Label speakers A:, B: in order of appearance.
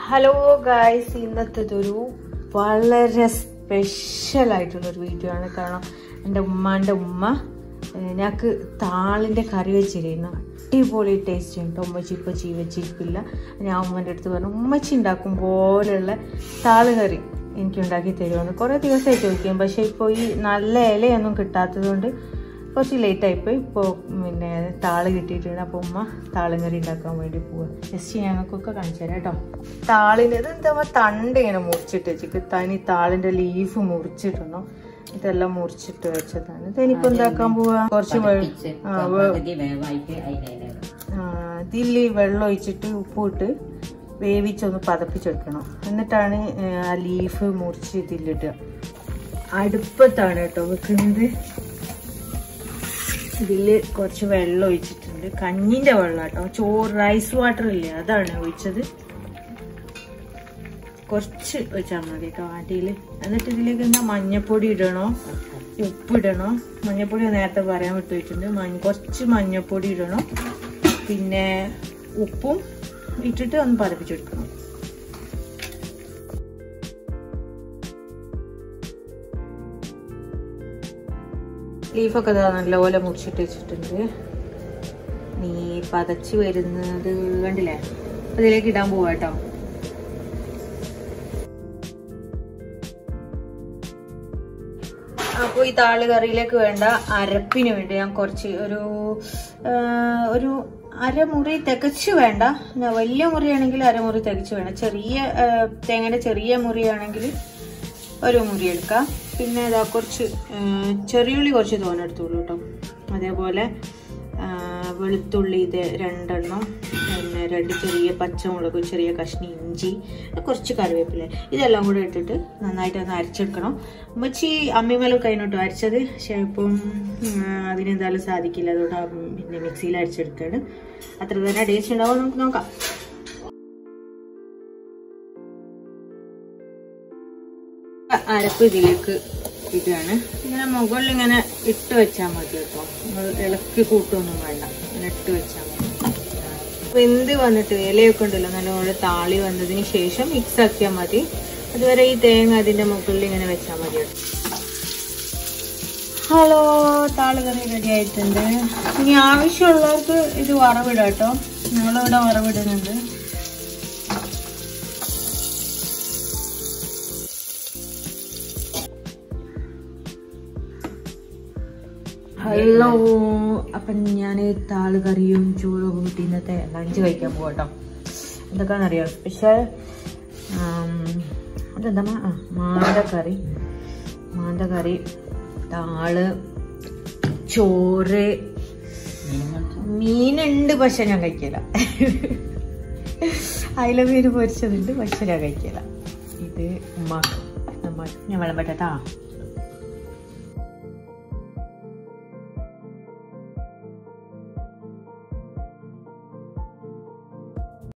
A: hello guys ഇന്നത്തേതൊരു വളരെ special ആയിട്ടുള്ള ഒരു വീഡിയോ ആണ് കാരണം എൻ്റെ ഉമ്മാൻ്റെ ഉമ്മ ഏഹ്, ഞങ്ങൾക്ക് താളിൻ്റെ കറി വെച്ചിരുന്നു അടിപൊളി ടേസ്റ്റ് ഉണ്ട് ഉമ്മച്ചി ഇപ്പോൾ ചീ വെച്ചിരിക്കില്ല ഞാൻ ഉമ്മൻ്റെ അടുത്ത് പറഞ്ഞു ഉമ്മച്ചി ഉണ്ടാക്കും പോലെയുള്ള താള് കറി എനിക്ക് ഉണ്ടാക്കി തരുമെന്ന് കുറേ ദിവസമായി ചോദിക്കും പക്ഷേ ഇപ്പോൾ ഈ നല്ല ഇലയൊന്നും കിട്ടാത്തത് കൊണ്ട് കുറച്ച് ലേറ്റ് ആയിപ്പോയി ഇപ്പോൾ പിന്നെ താള് കിട്ടിയിട്ടുണ്ട് അപ്പോൾ ഉമ്മ താളും കറി ഉണ്ടാക്കാൻ വേണ്ടി പോവുക ജസ്റ്റ് ഞങ്ങൾക്കൊക്കെ കാണിച്ചു തരാം കേട്ടോ താളിന് ഇത് എന്താ തണ്ട് ഇങ്ങനെ മുറിച്ചിട്ട് വെച്ചിട്ട് തനി താളിന്റെ ലീഫ് മുറിച്ചിട്ടുണ്ടോ ഇതെല്ലാം മുറിച്ചിട്ട് വെച്ചതാണ് ഇത് ഇനിയിപ്പോൾ എന്താക്കാൻ പോവാ കുറച്ച് വെള്ളം ആ, വെ-
B: പകുതി വേവായിട്ട് അതിലെ
A: ആ, ഇതിൽ വെള്ളം ഒഴിച്ചിട്ട് ഉപ്പിട്ട് വേവിച്ചൊന്ന് പതപ്പിച്ചെടുക്കണം എന്നിട്ടാണ് ഏ, ആ ലീഫ് മുറിച്ച് ഇതിലിടുക അടുപ്പത്താണ് കേട്ടോ വെക്കുന്നത് ഇതില് കുറച്ച് വെള്ളം ഒഴിച്ചിട്ടുണ്ട് കഞ്ഞിന്റെ വെള്ളം കേട്ടോ ചോറ് റൈസ് വാട്ടർ ഇല്ലേ അതാണ് ഒഴിച്ചത് കുറച്ച് വെച്ചാൽ മതി കേട്ടോ ആട്ടിയില് എന്നിട്ട് ഇതിലേക്ക് എന്താ മഞ്ഞപ്പൊടി ഇടണോ ഉപ്പിടണോ മഞ്ഞപ്പൊടി നേരത്തെ പറയാൻ വിട്ടുപോയിട്ടുണ്ട് മഞ്ഞ കുറച്ച് മഞ്ഞപ്പൊടി ഇടണം പിന്നെ ഉപ്പും ഇട്ടിട്ട് ഒന്ന് പതപ്പിച്ചെടുക്കണം ലീഫൊക്കെ ഇതാ നല്ലപോലെ മുറിച്ചിട്ട് വെച്ചിട്ടുണ്ട് നീ പതച്ച് വരുന്നത് കണ്ടില്ലേ അതിലേക്ക് ഇടാൻ പോവാ കേട്ടോ അപ്പോൾ ഈ താള് കറിയിലേക്ക് വേണ്ട അരപ്പിന് വേണ്ടി ഞാൻ കുറച്ച് ഒരു ആ, ഒരു അരമുറി തികച്ച് വേണ്ട എന്നാ വലിയ മുറിയാണെങ്കിൽ അരമുറി തികച്ച് വേണം ചെറിയ ആ, തേങ്ങയുടെ ചെറിയ മുറിയാണെങ്കിൽ ഒരു മുറി എടുക്കാം പിന്നെ ഇതാ കുറച്ച് ആ, ചെറിയുള്ളി കുറച്ച് തോനെടുത്തോളൂ കേട്ടോ അതേപോലെ ആ, വെളുത്തുള്ളി ഇത് രണ്ടെണ്ണം പിന്നെ രണ്ട് ചെറിയ പച്ചമുളക് ചെറിയ കഷ്ണി ഇഞ്ചി കുറച്ച് കറിവേപ്പില ഇതെല്ലാം കൂടെ ഇട്ടിട്ട് നന്നായിട്ട് ഒന്ന് അരച്ചെടുക്കണം ഉമ്മച്ചി അമ്മിമേലൊക്കെ അതിനോട്ടോ അരച്ചത് പക്ഷേ ഇപ്പം ആ, അതിനെന്തായാലും സാധിക്കില്ല അതുകൊണ്ട് ആ, പിന്നെ മിക്സിയിൽ അരച്ചെടുക്കുകയാണ് അത്ര തന്നെ ടേസ്റ്റ് ഉണ്ടാവും നമുക്ക് നോക്കാം അരപ്പ് ഇതിലേക്ക് ഇടുകയാണ് ഇങ്ങനെ മുകളിൽ ഇങ്ങനെ ഇട്ട് വെച്ചാൽ മതി കേട്ടോ നമ്മൾ ഇളക്കി കൂട്ടൊന്നും വേണ്ട ഇങ്ങനെ ഇട്ട് വെച്ചാൽ മതി വെന്ത് വന്നിട്ട് ഇലയൊക്കെ ഉണ്ടല്ലോ നല്ലപോലെ താളി വന്നതിന് ശേഷം മിക്സ് ആക്കിയാൽ മതി അതുവരെ ഈ തേങ്ങ അതിന്റെ മുകളിൽ ഇങ്ങനെ വെച്ചാൽ മതി കേട്ടോ ഹലോ താള് കറി റെഡി ആയിട്ടുണ്ട് ഇനി ആവശ്യമുള്ളവർക്ക് ഇത് വറവിടാം കേട്ടോ ഞങ്ങളിവിടെ വറവിടുന്നുണ്ട് ഹലോ അപ്പം ഞാൻ താള് കറിയും ചോറും കൂട്ടി ഇന്നത്തെ ലഞ്ച് കഴിക്കാൻ പോകട്ടോ എന്തൊക്കെയാണെന്നറിയോ സ്പെഷ്യൽ അതെന്താ മാ- ആ മാന്തക്കറി മാന്തക്കറി താള് ചോറ് മീനുണ്ട് പക്ഷെ ഞാൻ കഴിക്കില്ല അയില മീൻ പൊരിച്ചതുണ്ട് പക്ഷെ ഞാൻ കഴിക്കില്ല ഇത് ഉമ്മാക്ക് ഉമ്മാക്ക് ഞാൻ വിളമ്പറ്റാ